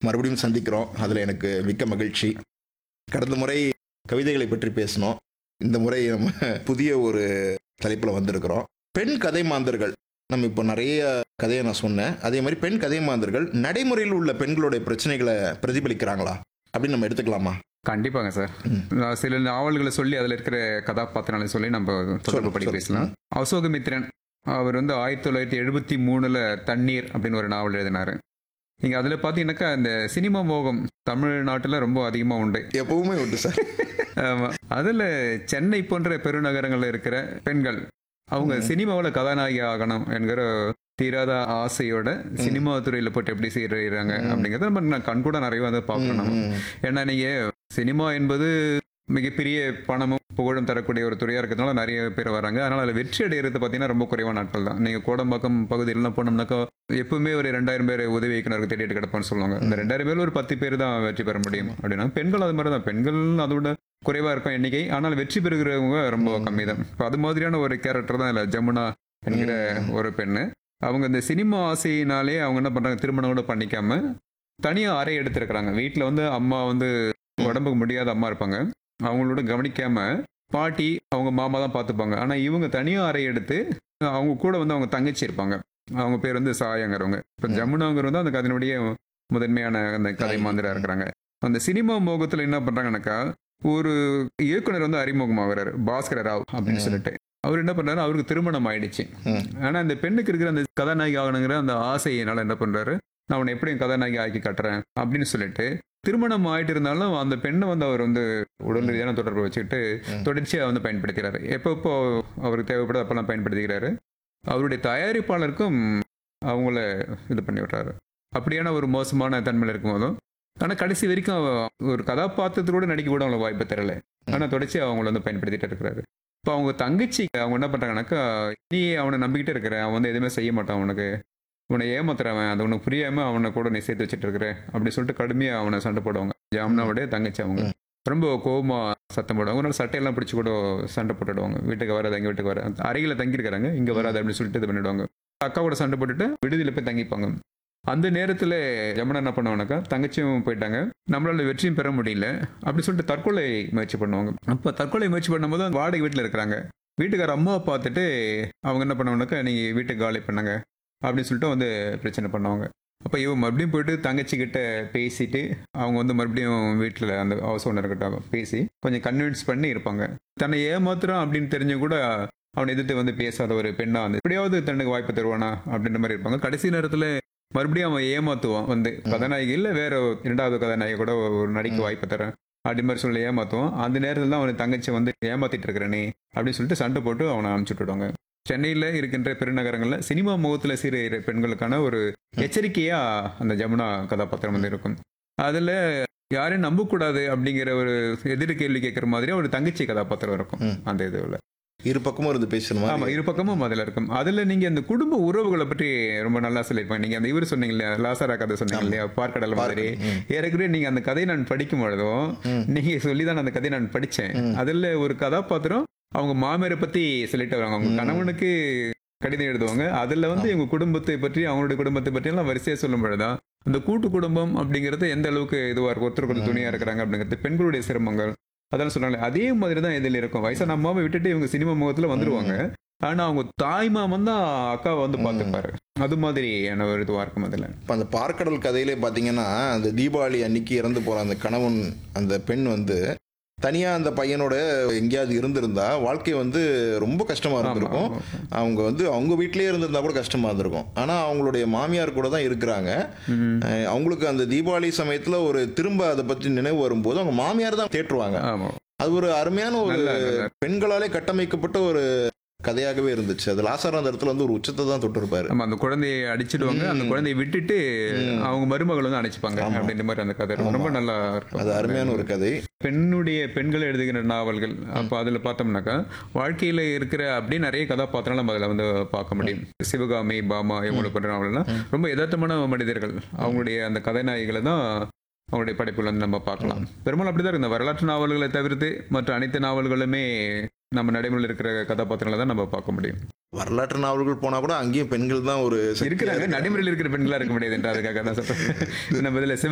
மறுபடியும் சந்திக்கிறோம் அதில் எனக்கு மிக்க மகிழ்ச்சி கடந்த முறை கவிதைகளை பற்றி பேசினோம் இந்த முறை நம்ம புதிய ஒரு தலைப்பில் வந்திருக்கிறோம் பெண் கதை மாந்தர்கள் நம்ம இப்போ நிறைய கதையை நான் சொன்னேன் அதே மாதிரி பெண் கதை மாந்தர்கள் நடைமுறையில் உள்ள பெண்களுடைய பிரச்சனைகளை பிரதிபலிக்கிறாங்களா அப்படின்னு நம்ம எடுத்துக்கலாமா கண்டிப்பாங்க சார் ம். நான் சில நாவல்களை சொல்லி அதில் இருக்கிற கதாபாத்திரங்களை சொல்லி நம்ம தொடர்பு படி சொல்லு. பேசலாம் அசோகமித்ரன் அவர் வந்து ஆயிரத்தி தொள்ளாயிரத்தி எழுபத்தி மூணுல தண்ணீர் அப்படின்னு ஒரு நாவல் எழுதினாரு நீங்க அதில் பார்த்தீங்கன்னாக்கா இந்த சினிமா மோகம் தமிழ்நாட்டில் ரொம்ப அதிகமாக உண்டு எப்பவுமே உண்டு சார் ஆமா. அதுல சென்னை போன்ற பெருநகரங்கள்ல இருக்கிற பெண்கள் அவங்க சினிமாவில் கதாநாயகி ஆகணும் என்கிற தீராத ஆசையோட சினிமா துறையில போட்டு எப்படி செய்யறாங்க அப்படிங்கறத நம்ம நான் கண்கூட நிறைய வந்து பார்க்கணும் நம்ம. ம். ஏன்னா நீங்க சினிமா என்பது மிகப்பெரிய பணமும் புகழும் தரக்கூடிய ஒரு துறையா இருக்கிறதுனால நிறைய பேர் வராங்க அதனால அதுல வெற்றி அடைகிறது பார்த்தீங்கன்னா ரொம்ப குறைவான நாட்கள் தான் நீங்க கோடம்பாக்கம் பகுதியிலாம் போனோம்னாக்கா எப்பவுமே ஒரு ரெண்டாயிரம் பேர் உதவி இயக்குனருக்கு தேடிட்டு கிடப்பான்னு சொல்லுவாங்க இந்த ரெண்டாயிரம் பேர்ல ஒரு பத்து பேர் தான் வெற்றி பெற முடியும் அப்படின்னா பெண்கள் அது மாதிரி தான் பெண்கள் அதோட குறைவா இருக்கும் எண்ணிக்கை ஆனால் வெற்றி பெறுகிறவங்க ரொம்ப கம்மி தான் இப்போ அது மாதிரியான ஒரு கேரக்டர் தான் இல்லை ஜமுனா என்கிற ஒரு பெண்ணு அவங்க இந்த சினிமா ஆசையினாலே அவங்க என்ன பண்றாங்க திருமணம் கூட பண்ணிக்காம தனியா அறை எடுத்திருக்கிறாங்க வீட்டில் வந்து அம்மா வந்து உடம்புக்கு முடியாத அம்மா இருப்பாங்க அவங்களோட கவனிக்காம பாட்டி அவங்க மாமா தான் பார்த்துப்பாங்க ஆனா இவங்க தனியா அறை எடுத்து அவங்க கூட வந்து அவங்க தங்கச்சி இருப்பாங்க அவங்க பேர் வந்து சாயங்கிறவங்க இப்போ ஜமுனாங்கிறவங்க அந்த கதையினுடைய முதன்மையான அந்த கதை மாந்திரா இருக்கிறாங்க அந்த சினிமா மோகத்துல என்ன பண்றாங்கன்னாக்கா ஒரு இயக்குனர் வந்து அறிமுகமாகிறாரு பாஸ்கர ராவ் அப்படின்னு சொல்லிட்டு அவர் என்ன பண்றாரு அவருக்கு திருமணம் ஆயிடுச்சு ம். ஆனா அந்த பெண்ணுக்கு இருக்கிற அந்த கதாநாயகி ஆகணுங்கிற அந்த ஆசையினால என்ன பண்றாரு நான் உன்னை எப்படியும் கதாநாயகி ஆக்கி காட்டுறேன் அப்படின்னு சொல்லிட்டு திருமணம் ஆயிட்டு இருந்தாலும் அந்த பெண்ணை வந்து அவர் வந்து உடல் ரீதியான தொடர்பு வச்சுக்கிட்டு ம். தொடர்ச்சியாக வந்து பயன்படுத்துகிறாரு எப்பப்போ அவருக்கு தேவைப்படுது அப்பெல்லாம் பயன்படுத்திக்கிறாரு அவருடைய தயாரிப்பாளருக்கும் அவங்கள இது பண்ணி விடுறாரு அப்படியான ஒரு மோசமான தன்மையில் இருக்கும்போதும் ஆனால் கடைசி வரைக்கும் அவ- ஒரு கதாபாத்திரத்தோட நடிக்க கூட அவங்களுக்கு வாய்ப்பு தரல ஆனால் தொடர்ச்சி அவங்கள வந்து பயன்படுத்திட்டு இருக்கிறாரு இப்போ அவங்க தங்கச்சி அவங்க என்ன பண்ணுறாங்கனாக்கா நீ அவனை நம்பிக்கிட்டே இருக்கிற அவன் வந்து எதுவுமே செய்ய மாட்டான் அவனுக்கு உன்னை ஏமாத்துறவன் அது உனக்கு புரியாம அவனை கூட நீ சேர்த்து வச்சுட்டு இருக்கிற அப்படி சொல்லிட்டு கடுமையா அவனை சண்டை போடுவாங்க ஜாம்னாவுடைய தங்கச்சி அவங்க ரொம்ப கோவமா சத்தம் போடுவாங்க ஒரு நாள் சட்டையெல்லாம் பிடிச்சி கூட சண்டை போட்டுடுவாங்க வீட்டுக்கு வராது எங்க வீட்டுக்கு வர அறையில தங்கியிருக்கிறாங்க இங்க வராது அப்படின்னு சொல்லிட்டு இது பண்ணிடுவாங்க அக்கா கூட சண்டை போட்டுட்டு விடுதியில போய் தங்கிப்பாங்க அந்த நேரத்துல யமுனா என்ன பண்ணுவாங்கனாக்கா தங்கச்சியும் போயிட்டாங்க நம்மளால வெற்றியும் பெற முடியல அப்படி சொல்லிட்டு தற்கொலை முயற்சி பண்ணுவாங்க அப்ப தற்கொலை முயற்சி பண்ணும்போது அந்த வாடகை வீட்டுல இருக்கிறாங்க வீட்டுக்கார அம்மாவை பார்த்துட்டு அவங்க என்ன பண்ணுவாங்கனாக்கா நீங்க வீட்டுக்கு காலி பண்ணுங்க அப்படின்னு சொல்லிட்டு வந்து பிரச்சனை பண்ணுவாங்க அப்போ இவன் மறுபடியும் போயிட்டு தங்கச்சி கிட்ட பேசிட்டு அவங்க வந்து மறுபடியும் வீட்டில் அந்த ஹவுஸ் ஓனர் கிட்ட பேசி கொஞ்சம் கன்வின்ஸ் பண்ணி இருப்பாங்க தன்னை ஏமாத்துறான் அப்படின்னு தெரிஞ்சு கூட அவனை எதிர்த்து வந்து பேசாத ஒரு பெண்ணா வந்து எப்படியாவது தன்னுக்கு வாய்ப்பு தருவானா அப்படின்ற மாதிரி இருப்பாங்க கடைசி நேரத்தில் மறுபடியும் அவன் ஏமாத்துவான் வந்து கதாநாயகி இல்லை வேற ஒரு இரண்டாவது கதாநாயகி கூட ஒரு நடிக்க வாய்ப்பு தரேன் அப்படி மாதிரி சொல்லி ஏமாத்துவான் அந்த நேரத்தில் தான் அவன் தங்கச்சி வந்து ஏமாத்திட்டு இருக்கிறனே அப்படின்னு சொல்லிட்டு சண்டை போட்டு அவனை அனுப்பிச்சு விட்டுடுவாங்க சென்னையில் இருக்கின்ற பெருநகரங்களில் சினிமா முகத்தில் சீர பெண்களுக்கான ஒரு எச்சரிக்கையா அந்த ஜமுனா கதாபாத்திரம் வந்து இருக்கும் அதுல யாரையும் நம்பக்கூடாது அப்படிங்கிற ஒரு எதிர் கேள்வி கேட்குற மாதிரி ஒரு தங்கச்சி கதாபாத்திரம் இருக்கும் ம். அந்த இதுல இரு பக்கமும் இருந்து பேசணுமா ஆமா இரு பக்கமும் அதுல இருக்கும் அதுல நீங்க அந்த குடும்ப உறவுகளை பற்றி ரொம்ப நல்லா சொல்லியிருப்பாங்க நீங்க அந்த இவர் சொன்னீங்க இல்லையா லாசாரா கதை சொன்னீங்க இல்லையா பார்க்கடல் மாதிரி ம். ஏற்கனவே நீங்க அந்த கதையை நான் படிக்கும் பொழுதும் ம். நீங்க சொல்லிதான் அந்த கதையை நான் படிச்சேன் அதுல ஒரு கதாபாத்திரம் அவங்க மாமியாரை பத்தி சொல்லிட்டு வராங்க அவங்க கணவனுக்கு கடிதம் எழுதுவாங்க அதுல வந்து இவங்க குடும்பத்தை பற்றி அவங்களுடைய குடும்பத்தை பற்றி எல்லாம் வரிசையா சொல்லும் பொழுதுதான் அந்த கூட்டு குடும்பம் அப்படிங்கிறது எந்த அளவுக்கு இதுவா இருக்கும் ஒருத்தருக்கு ஒருத்தர் துணியா இருக்கிறாங்க அப்படிங்கிறது பெண்களுடைய சிரமங்கள் அதெல்லாம் சொன்னாங்க அதே மாதிரி தான் இதில் இருக்கும் வயசான அம்மாவை விட்டுட்டு இவங்க சினிமா முகத்துல வந்துருவாங்க ஆனா அவங்க தாய்மாமன் தான் அக்காவை வந்து பார்த்துப்பாரு அது மாதிரியான ஒரு இதுவா இருக்கும் அதுல இப்போ அந்த பார்க்கடல் கதையிலே பார்த்தீங்கன்னா அந்த தீபாவளி அன்னைக்கு இறந்து போகிற அந்த கணவன் அந்த பெண் வந்து தனியாக அந்த பையனோட எங்கேயாவது இருந்திருந்தா வாழ்க்கை வந்து ரொம்ப கஷ்டமாக இருந்திருக்கும் ஆமா. அவங்க வந்து அவங்க வீட்டிலேயே இருந்திருந்தா கூட கஷ்டமாக இருந்திருக்கும் ஆனால் அவங்களுடைய மாமியார் கூட தான் இருக்கிறாங்க ம். அஹ் அவங்களுக்கு அந்த தீபாவளி சமயத்தில் ஒரு திரும்ப அதை பற்றி நினைவு வரும்போது அவங்க மாமியார் தான் தேற்றுவாங்க ஆமா அது ஒரு அருமையான ஒரு நல்ல நல்ல பெண்களாலே கட்டமைக்கப்பட்ட ஒரு கதையாகவே இருந்துச்சு அது லாசார் அந்த இடத்துல வந்து ஒரு உச்சத்தை தான் தொட்டிருப்பாரு ஆமா அந்த குழந்தையை அடிச்சிடுவாங்க அந்த குழந்தையை விட்டுட்டு அவங்க மருமகள் வந்து அணைச்சிப்பாங்க அப்படின்ற மாதிரி அந்த கதை இருக்கும். ரொம்ப நல்லா இருக்கும் அது அருமையான ஒரு கதை பெண்ணுடைய பெண்கள் எழுதுகிற நாவல்கள் அப்போ அதில் பார்த்தோம்னாக்கா வாழ்க்கையில் இருக்கிற அப்படியே நிறைய கதாபாத்திரம் நம்ம அதில் வந்து பார்க்க முடியும் சிவகாமி பாமா இவங்களை பண்ற நாவல்னா ரொம்ப யதார்த்தமான மனிதர்கள் அவங்களுடைய அந்த கதாநாயகிகளை தான் அவங்களுடைய படைப்புல வந்து நம்ம பார்க்கலாம் பெரும்பாலும் அப்படிதான் இருக்கு இந்த வரலாற்று நாவல்களை தவிர்த்து மற்ற அனைத்து நாவல்களுமே நம்ம நடைமுறையில் இருக்கிற கதாபாத்திரங்களை தான் நம்ம பார்க்க முடியும் வரலாற்று நாவல்கள் போனா கூட அங்கேயும் பெண்கள் தான் ஒரு சக்தியா இருக்கிறாங்க நடைமுறையில் இருக்கிற பெண்களா இருக்க முடியாது என்று அதுக்காக தான் சொல்றேன் நம்ம இதுல சிவ